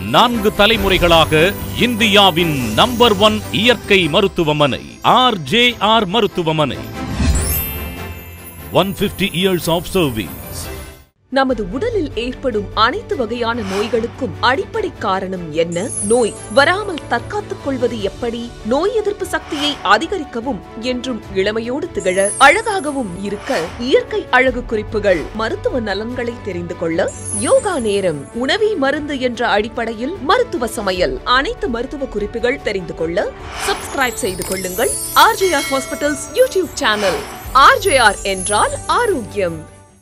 நான்கு தலைமுறைகளாக இந்தியாவின் நம்பர் ஒன் இயற்கை மருத்துவமனை ஆர் ஜே ஆர் மருத்துவமனை one fifty years of service நமது உடலில் ஏற்படும் அனைத்து வகையான நோய்களுக்கும் அடிப்படை காரணம் என்ன நோய் வராமல் தற்காத்துக் கொள்வது எப்படி நோய் எதிர்ப்பு சக்தியை அதிகரிக்கவும் என்றும் இளமையோடு திகழ அழகாகவும் இருக்க இயற்கை அழகு குறிப்புகள் மருத்துவ நலன்களை தெரிந்து கொள்ள யோகா நேரம் உணவி மருந்து என்ற அடிப்படையில் மருத்துவ சமையல் அனைத்து மருத்துவ குறிப்புகள் தெரிந்து கொள்ள சப்ஸ்கிரைப் செய்து கொள்ளுங்கள் RJR hospitals YouTube channel RJR என்றால் ஆரோக்கியம்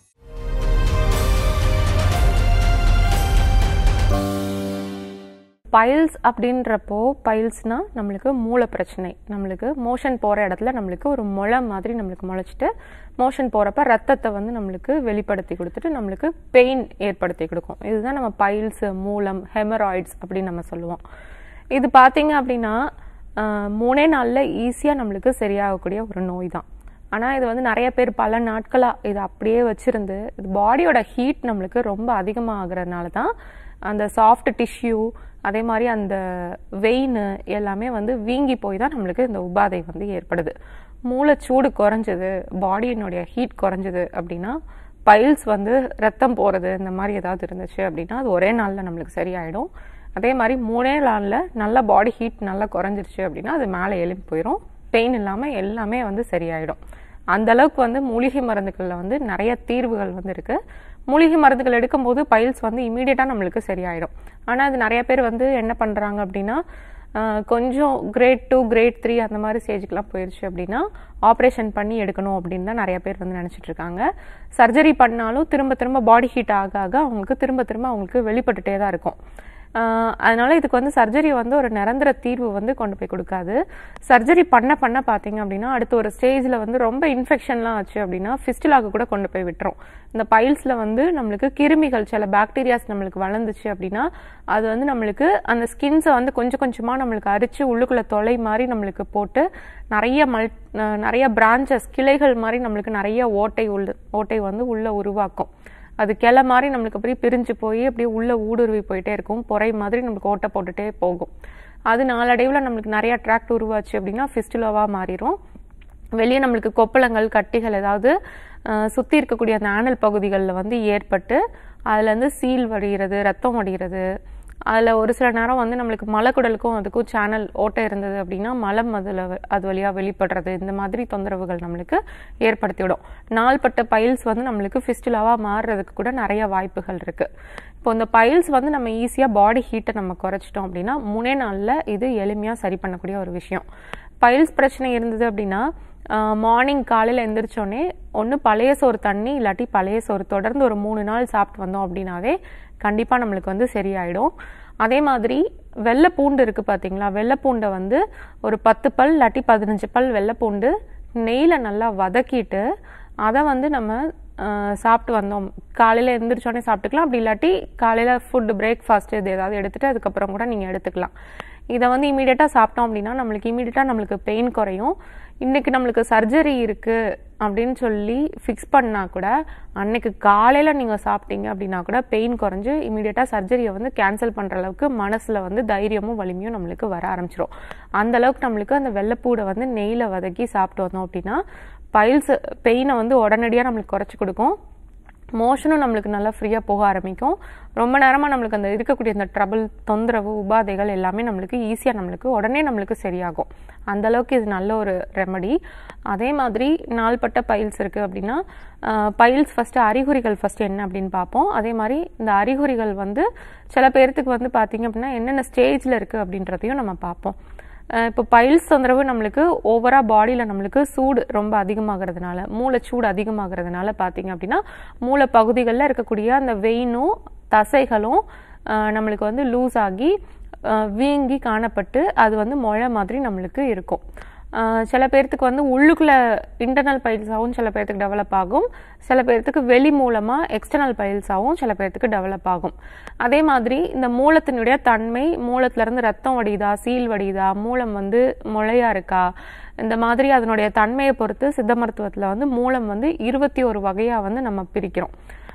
பைல்ஸ் அப்படின்றப்போ பைல்ஸ்னா நம்மளுக்கு மூளை பிரச்சனை நம்மளுக்கு மோஷன் போகிற இடத்துல நம்மளுக்கு ஒரு முளை மாதிரி நம்மளுக்கு முளைச்சிட்டு மோஷன் போகிறப்ப ரத்தத்தை வந்து நம்மளுக்கு வெளிப்படுத்தி கொடுத்துட்டு நம்மளுக்கு பெயின் ஏற்படுத்தி கொடுக்கும் இதுதான் நம்ம பைல்ஸ் மூலம் ஹெமராய்ட்ஸ் அப்படின்னு நம்ம சொல்லுவோம் இது பார்த்தீங்க அப்படின்னா ஆஹ், மூணே நாளில் ஈஸியாக நம்மளுக்கு சரியாகக்கூடிய ஒரு நோய் தான் ஆனால் இது வந்து நிறைய பேர் பல நாட்களாக இது அப்படியே வச்சிருந்து இது பாடியோட ஹீட் நம்மளுக்கு ரொம்ப அதிகமாகிறதுனால தான் அந்த சாஃப்ட் டிஷ்யூ அதே மாதிரி அந்த வெயின் எல்லாமே வந்து வீங்கி போய் தான் நம்மளுக்கு இந்த உபாதை வந்து ஏற்படுது மூளைச்சூடு குறைஞ்சது பாடியினுடைய ஹீட் குறைஞ்சது அப்படின்னா பைல்ஸ் வந்து ரத்தம் போகிறது இந்த மாதிரி ஏதாவது இருந்துச்சு அப்படின்னா அது ஒரே நாளில் நம்மளுக்கு சரியாயிடும் அதே மாதிரி மூணே நாளில் நல்ல பாடி ஹீட் நல்லா குறைஞ்சிருச்சு அப்படின்னா அது மேலே எழும்பி போயிடும் பெயின் இல்லாமல் எல்லாமே வந்து சரியாயிடும் அந்த அளவுக்கு வந்து மூலிகை மருந்துகளில் வந்து நிறைய தீர்வுகள் வந்து இருக்கு மூலிகை மருந்துகள் எடுக்கும்போது பைல்ஸ் வந்து இமீடியட்டாக நம்மளுக்கு சரியாயிடும் ஆனால் அது நிறைய பேர் வந்து என்ன பண்ணுறாங்க அப்படின்னா ஆஹ், கொஞ்சம் கிரேட் டூ கிரேட் த்ரீ அந்த மாதிரி ஸ்டேஜுக்குலாம் போயிடுச்சு அப்படின்னா ஆப்ரேஷன் பண்ணி எடுக்கணும் அப்படின்னு தான் நிறைய பேர் வந்து நினச்சிட்டு இருக்காங்க சர்ஜரி பண்ணாலும் திரும்ப திரும்ப பாடி ஹீட் ஆக ஆக அவங்களுக்கு திரும்ப திரும்ப அவங்களுக்கு வெளிப்பட்டுட்டே தான் இருக்கும் ஆஹ் அதனால இதுக்கு வந்து சர்ஜரி வந்து ஒரு நிரந்தர தீர்வு வந்து கொண்டு போய் கொடுக்காது சர்ஜரி பண்ண பண்ண பார்த்தீங்க அப்படின்னா அடுத்த ஒரு ஸ்டேஜில் வந்து ரொம்ப இன்ஃபெக்ஷன்லாம் ஆச்சு அப்படின்னா ஃபிஸ்டிலாக கூட கொண்டு போய் விட்டுரும் இந்த பைல்ஸில் வந்து நம்மளுக்கு கிருமிகள் சில பாக்டீரியாஸ் நம்மளுக்கு வளர்ந்துச்சு அப்படின்னா அது வந்து நம்மளுக்கு அந்த ஸ்கின்ஸை வந்து கொஞ்சம் கொஞ்சமாக நம்மளுக்கு அரிச்சு உள்ளுக்குள்ள தொலை மாதிரி நம்மளுக்கு போட்டு நிறைய மல் அஹ் நிறைய பிரான்ச்சஸ் கிளைகள் மாதிரி நம்மளுக்கு நிறைய ஓட்டை உள்ள ஓட்டை வந்து உள்ள உருவாக்கும் அது கிளை மாதிரி நம்மளுக்கு அப்படியே பிரிஞ்சு போய் அப்படியே உள்ள ஊடுருவி போயிட்டே இருக்கும் பொறை மாதிரி நம்மளுக்கு ஓட்டை போட்டுட்டே போகும் அது நாளடைவில் நம்மளுக்கு நிறைய ட்ராக்ட் உருவாச்சு அப்படின்னா ஃபிஸ்டுலாவாக மாறிடும் வெளியே நம்மளுக்கு கொப்பளங்கள் கட்டிகள் ஏதாவது சுற்றி இருக்கக்கூடிய அந்த ஆனல் பகுதிகளில் வந்து ஏற்பட்டு அதுலேருந்து சீல் வடிகிறது ரத்தம் வடிகிறது அதில் ஒரு சில நேரம் வந்து நம்மளுக்கு மலக்குடலுக்கும் அதுக்கும் சேனல் ஓட்டை இருந்தது அப்படின்னா மலம் அதில் அது வழியாக வெளிப்படுறது இந்த மாதிரி தொந்தரவுகள் நம்மளுக்கு ஏற்படுத்தி விடும் நாள்பட்ட பைல்ஸ் வந்து நம்மளுக்கு ஃபிஸ்டுலாவாக மாறுறதுக்கு கூட நிறைய வாய்ப்புகள் இருக்குது இப்போ இந்த பைல்ஸ் வந்து நம்ம ஈஸியாக பாடி ஹீட்டை நம்ம குறைச்சிட்டோம் அப்படின்னா மூணே நாளில் இது எளிமையாக சரி பண்ணக்கூடிய ஒரு விஷயம் பைல்ஸ் பிரச்சனை இருந்தது அப்படின்னா மார்னிங் காலையில் எந்திரிச்சோடனே ஒன்று பழைய சோறு தண்ணி இல்லாட்டி பழைய சோறு தொடர்ந்து ஒரு மூணு நாள் சாப்பிட்டு வந்தோம் அப்படின்னாவே கண்டிப்பாக நம்மளுக்கு வந்து சரியாயிடும் அதே மாதிரி வெள்ளை பூண்டு இருக்குது பார்த்தீங்களா வெள்ளை பூண்டை வந்து ஒரு பத்து பல் இல்லாட்டி பதினஞ்சு பல் வெள்ளை பூண்டு நெய்யில் நல்லா வதக்கிட்டு அதை வந்து நம்ம ஆஹ், சாப்பிட்டு வந்தோம் காலையில் எந்திரிச்சோடனே சாப்பிட்டுக்கலாம் அப்படி இல்லாட்டி காலையில் ஃபுட்டு பிரேக்ஃபாஸ்ட் இது ஏதாவது எடுத்துகிட்டு அதுக்கப்புறம் கூட நீங்கள் எடுத்துக்கலாம் இதை வந்து இமீடியட்டாக சாப்பிட்டோம் அப்படின்னா நம்மளுக்கு இமீடியட்டாக நம்மளுக்கு பெயின் குறையும் இன்னைக்கு நம்மளுக்கு சர்ஜரி இருக்குது அப்படின்னு சொல்லி ஃபிக்ஸ் பண்ணால் கூட அன்னைக்கு காலையில் நீங்கள் சாப்பிட்டீங்க அப்படின்னா கூட பெயின் குறைஞ்சு இமீடியட்டாக சர்ஜரியை வந்து கேன்சல் பண்ணுற அளவுக்கு மனசில் வந்து தைரியமும் வலிமையும் நம்மளுக்கு வர ஆரம்பிச்சிரும் அந்த அளவுக்கு நம்மளுக்கு அந்த வெள்ளைப்பூடை வந்து நெய்யில் வதக்கி சாப்பிட்டு வந்தோம் அப்படின்னா பைல்ஸ் பெயினை வந்து உடனடியாக நம்மளுக்கு குறைச்சி கொடுக்கும் மோஷனும் நம்மளுக்கு நல்லா ஃப்ரீயாக போக ஆரம்பிக்கும் ரொம்ப நேரமாக நம்மளுக்கு அந்த இருக்கக்கூடிய அந்த ட்ரபிள் தொந்தரவு உபாதைகள் எல்லாமே நம்மளுக்கு ஈஸியாக நம்மளுக்கு உடனே நம்மளுக்கு சரியாகும் அந்த அளவுக்கு இது நல்ல ஒரு ரெமடி அதே மாதிரி நாள்பட்ட பைல்ஸ் இருக்குது அப்படின்னா பைல்ஸ் ஃபஸ்ட்டு அறிகுறிகள் ஃபஸ்ட்டு என்ன அப்படின்னு பார்ப்போம் அதே மாதிரி இந்த அறிகுறிகள் வந்து சில பேர்த்துக்கு வந்து பார்த்தீங்க அப்படின்னா என்னென்ன ஸ்டேஜில் இருக்குது அப்படின்றதையும் நம்ம பார்ப்போம் அஹ் இப்போ பைல்ஸ் தொந்தரவு நம்மளுக்கு ஓவராக பாடியில் நம்மளுக்கு சூடு ரொம்ப அதிகமாகிறதுனால மூளை சூடு அதிகமாகிறதுனால பார்த்தீங்க அப்படின்னா மூளை பகுதிகளில் இருக்கக்கூடிய அந்த வெயினும் தசைகளும் அஹ் நம்மளுக்கு வந்து லூஸ் ஆகி அஹ் வீங்கி காணப்பட்டு அது வந்து முழை மாதிரி நம்மளுக்கு இருக்கும் ஆஹ் சில பேர்த்துக்கு வந்து உள்ளுக்குள்ள இன்டர்னல் பைல்ஸாகவும் சில பேர்த்துக்கு டெவலப் ஆகும் சில பேர்த்துக்கு வெளி மூலமாக எக்ஸ்டர்னல் பைல்ஸாகவும் சில பேர்த்துக்கு டெவலப் ஆகும் அதே மாதிரி இந்த மூலத்தினுடைய தன்மை மூலத்திலேருந்து ரத்தம் வடியுதா சீல் வடியுதா மூலம் வந்து முளையா இருக்கா இந்த மாதிரி அதனுடைய தன்மையை பொறுத்து சித்த மருத்துவத்தில் வந்து மூலம் வந்து இருபத்தி ஒரு வகையாக வந்து நம்ம பிரிக்கிறோம்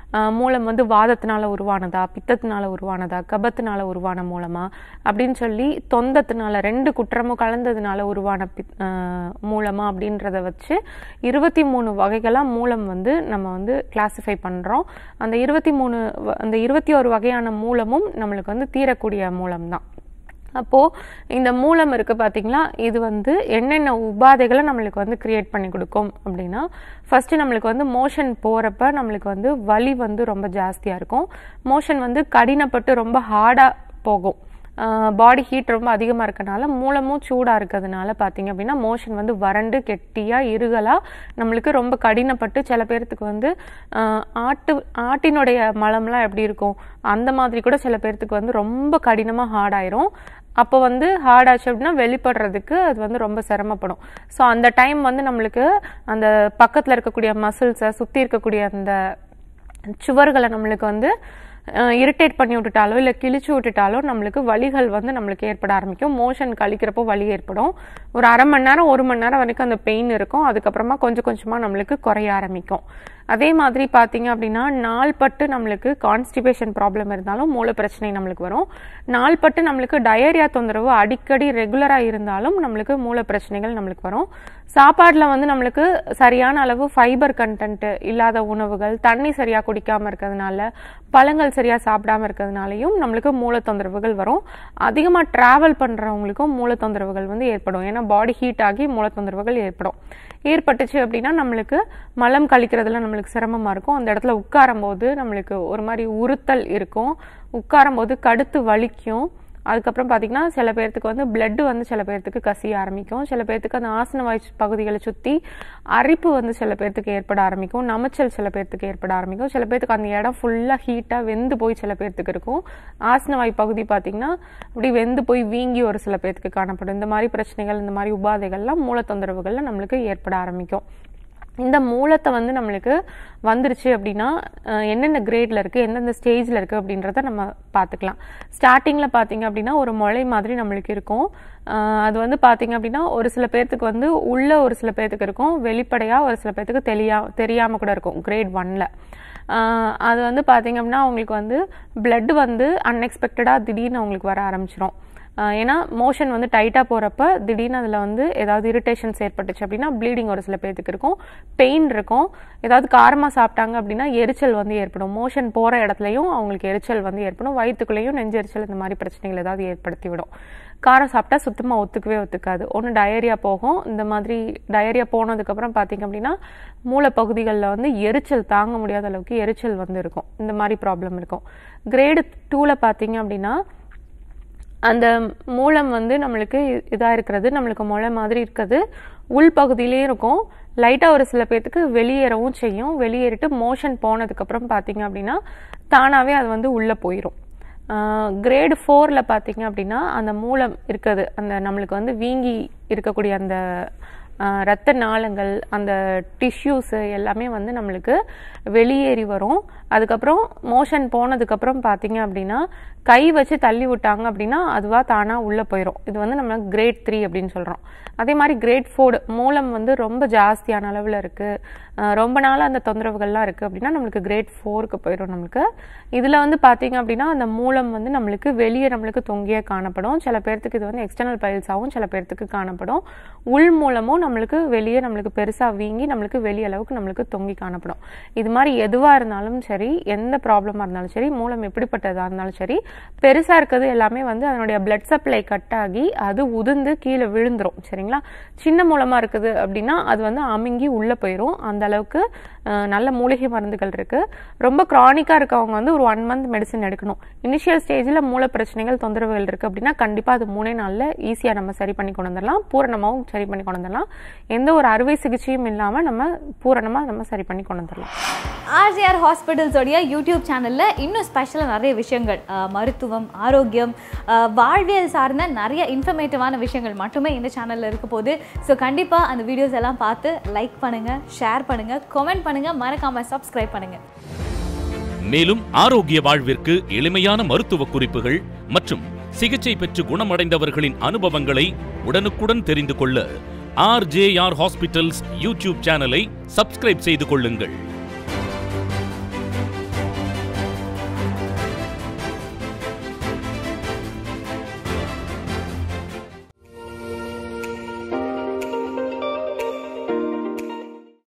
ஆஹ் மூலம் வந்து வாதத்தினால உருவானதா பித்தத்தினால உருவானதா கபத்தினால உருவான மூலமா அப்படின்னு சொல்லி தொந்தத்தினால ரெண்டு குற்றமும் கலந்ததுனால உருவான பித் ஆஹ் மூலமா அப்படின்றத வச்சு இருபத்தி மூணு வகைகளாக மூலம் வந்து நம்ம வந்து கிளாஸிஃபை பண்ணுறோம் அந்த இருபத்தி மூணு அந்த இருபத்தி ஒரு வகையான மூலமும் நம்மளுக்கு வந்து தீரக்கூடிய மூலம் தான் அப்போது இந்த மூலம் இருக்குது பார்த்தீங்களா இது வந்து என்னென்ன உபாதைகளை நம்மளுக்கு வந்து கிரியேட் பண்ணி கொடுக்கும் அப்படின்னா ஃபஸ்ட்டு நம்மளுக்கு வந்து மோஷன் போகிறப்ப நம்மளுக்கு வந்து வலி வந்து ரொம்ப ஜாஸ்தியாக இருக்கும் மோஷன் வந்து கடினப்பட்டு ரொம்ப ஹார்டாக போகும் பாடி ஹீட் ரொம்ப அதிகமாக இருக்கனால மூலமும் சூடாக இருக்கிறதுனால பார்த்தீங்க அப்படின்னா மோஷன் வந்து வறண்டு கெட்டியாக இருகலாக நம்மளுக்கு ரொம்ப கடினப்பட்டு சில பேர்த்துக்கு வந்து ஆஹ் ஆட்டு ஆட்டினுடைய மலம்லாம் எப்படி இருக்கும் அந்த மாதிரி கூட சில பேர்த்துக்கு வந்து ரொம்ப கடினமாக ஹார்ட் ஆயிரும் அப்போ வந்து ஹார்ட் ஆச்சு அப்படின்னா வெளிப்படுறதுக்கு அது வந்து ரொம்ப சிரமப்படும் ஸோ அந்த டைம் வந்து நம்மளுக்கு அந்த பக்கத்தில் இருக்கக்கூடிய மசில்ஸை சுற்றி இருக்கக்கூடிய அந்த சுவர்களை நம்மளுக்கு வந்து இரிட்டேட் பண்ணி விட்டுட்டாலோ இல்லை கிழிச்சு விட்டுட்டாலோ நம்மளுக்கு வலிகள் வந்து நம்மளுக்கு ஏற்பட ஆரம்பிக்கும் மோஷன் கழிக்கிறப்போ வலி ஏற்படும் ஒரு அரை மணி நேரம் ஒரு மணி நேரம் வரைக்கும் அந்த பெயின் இருக்கும் அதுக்கப்புறமா கொஞ்சம் கொஞ்சமாக நம்மளுக்கு குறைய ஆரம்பிக்கும் அதே மாதிரி பார்த்தீங்க அப்படின்னா நாள்பட்டு நம்மளுக்கு கான்ஸ்டிபேஷன் ப்ராப்ளம் இருந்தாலும் மூல பிரச்சனை நம்மளுக்கு வரும் நாள்பட்டு நம்மளுக்கு டயரியா தொந்தரவு அடிக்கடி ரெகுலராக இருந்தாலும் நம்மளுக்கு மூல பிரச்சனைகள் நம்மளுக்கு வரும் சாப்பாட்டில் வந்து நம்மளுக்கு சரியான அளவு ஃபைபர் கண்டென்ட் இல்லாத உணவுகள் தண்ணி சரியாக குடிக்காமல் இருக்கிறதுனால பழங்கள் சரியாக சாப்பிடாம இருக்கிறதுனாலையும் நம்மளுக்கு மூல தொந்தரவுகள் வரும் அதிகமாக ட்ராவல் பண்ணுறவங்களுக்கும் மூல தொந்தரவுகள் வந்து ஏற்படும் ஏன்னா பாடி ஹீட் ஆகி மூல தொந்தரவுகள் ஏற்படும் ஏற்பட்டுச்சு அப்படின்னா நம்மளுக்கு மலம் கழிக்கிறதுல நம்மளுக்கு சிரமமாக இருக்கும் அந்த இடத்துல உட்காரும் போது நம்மளுக்கு ஒரு மாதிரி உறுத்தல் இருக்கும் உட்காரும் போது கடுத்து வலிக்கும் அதுக்கப்புறம் பார்த்தீங்கன்னா சில பேர்த்துக்கு வந்து பிளட் வந்து சில பேர்த்துக்கு கசிய ஆரம்பிக்கும் சில பேர்த்துக்கு அந்த ஆசன வாய் பகுதிகளை சுற்றி அரிப்பு வந்து சில பேர்த்துக்கு ஏற்பட ஆரம்பிக்கும் நமைச்சல் சில பேர்த்துக்கு ஏற்பட ஆரம்பிக்கும் சில பேர்த்துக்கு அந்த இடம் ஃபுல்லாக ஹீட்டாக வெந்து போய் சில பேர்த்துக்கு இருக்கும் ஆசன வாய் பகுதி பார்த்தீங்கன்னா அப்படி வெந்து போய் வீங்கி ஒரு சில பேர்த்துக்கு காணப்படும் இந்த மாதிரி பிரச்சனைகள் இந்த மாதிரி உபாதைகள்லாம் மூல தொந்தரவுகள்லாம் நம்மளுக்கு ஏற்பட ஆரம்பிக்கும் இந்த மூலத்தை வந்து நம்மளுக்கு வந்துருச்சு அப்படின்னா அஹ், என்னென்ன கிரேடில் இருக்குது எந்தெந்த ஸ்டேஜில் இருக்குது அப்படின்றத நம்ம பார்த்துக்கலாம் ஸ்டார்டிங்கில் பார்த்தீங்க அப்படின்னா ஒரு முளை மாதிரி நம்மளுக்கு இருக்கும் அஹ், அது வந்து பார்த்தீங்க அப்படின்னா ஒரு சில பேர்த்துக்கு வந்து உள்ள ஒரு சில பேர்த்துக்கு இருக்கும் வெளிப்படையாக ஒரு சில பேர்த்துக்கு தெரியா தெரியாமல் கூட இருக்கும் கிரேட் ஒன்ல அது வந்து பார்த்தீங்க அப்படின்னா அவங்களுக்கு வந்து blood வந்து அன்எக்ஸ்பெக்டடாக திடீர்னு அவங்களுக்கு வர ஆரம்பிச்சிரும் ஆஹ் ஏன்னா மோஷன் வந்து டைட்டாக போகிறப்ப திடீர்னு அதில் வந்து ஏதாவது இரிட்டேஷன்ஸ் ஏற்பட்டுச்சு அப்படின்னா ப்ளீடிங் ஒரு சில பேர்த்துக்கு இருக்கும் பெயின் இருக்கும் ஏதாவது காரமாக சாப்பிட்டாங்க அப்படின்னா எரிச்சல் வந்து ஏற்படும் மோஷன் போகிற இடத்துலையும் அவங்களுக்கு எரிச்சல் வந்து ஏற்படும் வயிற்றுக்குள்ளேயும் நெஞ்செரிச்சல் இந்த மாதிரி பிரச்சனைகள் ஏதாவது ஏற்படுத்தி விடும் காரம் சாப்பிட்டா சுத்தமாக ஒத்துக்கவே ஒத்துக்காது ஒன்று டயரியா போகும் இந்த மாதிரி டயரியா போனதுக்கப்புறம் பார்த்தீங்க அப்படின்னா மூளை பகுதிகளில் வந்து எரிச்சல் தாங்க முடியாத அளவுக்கு எரிச்சல் வந்து இருக்கும் இந்த மாதிரி ப்ராப்ளம் இருக்கும் கிரேடு டூவில் பார்த்தீங்க அப்படின்னா அந்த மூலம் வந்து நம்மளுக்கு இதாக இருக்கிறது நம்மளுக்கு முளை மாதிரி இருக்கிறது உள்பகுதியிலே இருக்கும் லைட்டாக ஒரு சில பேர்த்துக்கு வெளியேறவும் செய்யும் வெளியேறிட்டு மோஷன் போனதுக்கப்புறம் பார்த்தீங்க அப்படின்னா தானாகவே அது வந்து உள்ளே போயிடும் கிரேடு ஃபோரில் பார்த்தீங்க அப்படின்னா அந்த மூலம் இருக்குது அந்த நம்மளுக்கு வந்து வீங்கி இருக்கக்கூடிய அந்த ஆஹ், இரத்த நாளங்கள் அந்த டிஷ்யூஸு எல்லாமே வந்து நம்மளுக்கு வெளியேறி வரும் அதுக்கப்புறம் மோஷன் போனதுக்கப்புறம் பார்த்தீங்க அப்படின்னா கை வச்சு தள்ளி விட்டாங்க அப்படின்னா அதுவாக தானாக உள்ளே போயிடும் இது வந்து நம்ம கிரேட் த்ரீ அப்படின்னு சொல்கிறோம் அதே மாதிரி கிரேட் ஃபோர்டு மூலம் வந்து ரொம்ப ஜாஸ்தியான அளவில் இருக்குது ரொம்ப நாள் அந்த தொந்தரவுகள்லாம் இருக்குது அப்படின்னா நம்மளுக்கு கிரேட் ஃபோருக்கு போயிடும் நம்மளுக்கு இதில் வந்து பார்த்தீங்க அப்படின்னா அந்த மூலம் வந்து நம்மளுக்கு வெளியே நம்மளுக்கு தொங்கியே காணப்படும் சில பேர்த்துக்கு இது வந்து எக்ஸ்டர்னல் பைல்ஸாகவும் சில பேர்த்துக்கு காணப்படும் உள் மூலமும் நம்மளுக்கு வெளியே நம்மளுக்கு பெருசாக வீங்கி நம்மளுக்கு வெளி அளவுக்கு நம்மளுக்கு தொங்கி காணப்படும் இது மாதிரி எதுவாக இருந்தாலும் சரி எந்த ப்ராப்ளமாக இருந்தாலும் சரி மூலம் எப்படிப்பட்டதாக இருந்தாலும் சரி பெருசாக இருக்கிறது எல்லாமே வந்து அதனுடைய blood சப்ளை கட் ஆகி அது உதிர்ந்து கீழே விழுந்துரும் சரிங்களா சின்ன மூலமாக இருக்குது அப்படின்னா அது வந்து அமுங்கி உள்ளே போயிடும் அந்த அளவுக்கு அஹ், நல்ல மூலிகை மருந்துகள் இருக்குது ரொம்ப க்ரானிக்காக இருக்கவங்க வந்து ஒரு ஒன் மந்த் மெடிசன் எடுக்கணும் இனிஷியல் ஸ்டேஜில் மூல பிரச்சனைகள் தொந்தரவுகள் இருக்குது அப்படின்னா கண்டிப்பாக அது மூணே நாளில் ஈஸியாக நம்ம சரி பண்ணி கொண்டு வந்துடலாம் பூரணமாகவும் சரி பண்ணி கொண்டு வந்துடலாம் எந்த ஒரு அறுவை சிகிச்சையும் இல்லாமல் நம்ம பூரணமாக நம்ம சரி பண்ணி கொண்டு வந்துடலாம் ஆர்ஜிஆர் ஹாஸ்பிட்டல்ஸோடைய யூடியூப் சேனலில் இன்னும் ஸ்பெஷலாக நிறைய விஷயங்கள் அஹ், மருத்துவம் ஆரோக்கியம் அஹ், வாழ்வியல் சார்ந்த நிறைய இன்ஃபர்மேட்டிவான விஷயங்கள் மட்டுமே இந்த சேனலில் இருக்க போகுது ஸோ கண்டிப்பாக அந்த வீடியோஸ் எல்லாம் பார்த்து லைக் பண்ணுங்கள் ஷேர் பண்ணுங்கள் கமெண்ட் பண்ணுங்கள் மறக்காமல் சப்ஸ்கிரைப் பண்ணுங்கள் மேலும் ஆரோக்கிய வாழ்விற்கு எளிமையான மருத்துவ குறிப்புகள் மற்றும் சிகிச்சை பெற்று குணமடைந்தவர்களின் அனுபவங்களை உடனுக்குடன் தெரிந்து கொள்ள ஆர்ஜேஆர் ஹாஸ்பிட்டல்ஸ் யூடியூப் சேனலை சப்ஸ்கிரைப் செய்து கொள்ளுங்கள்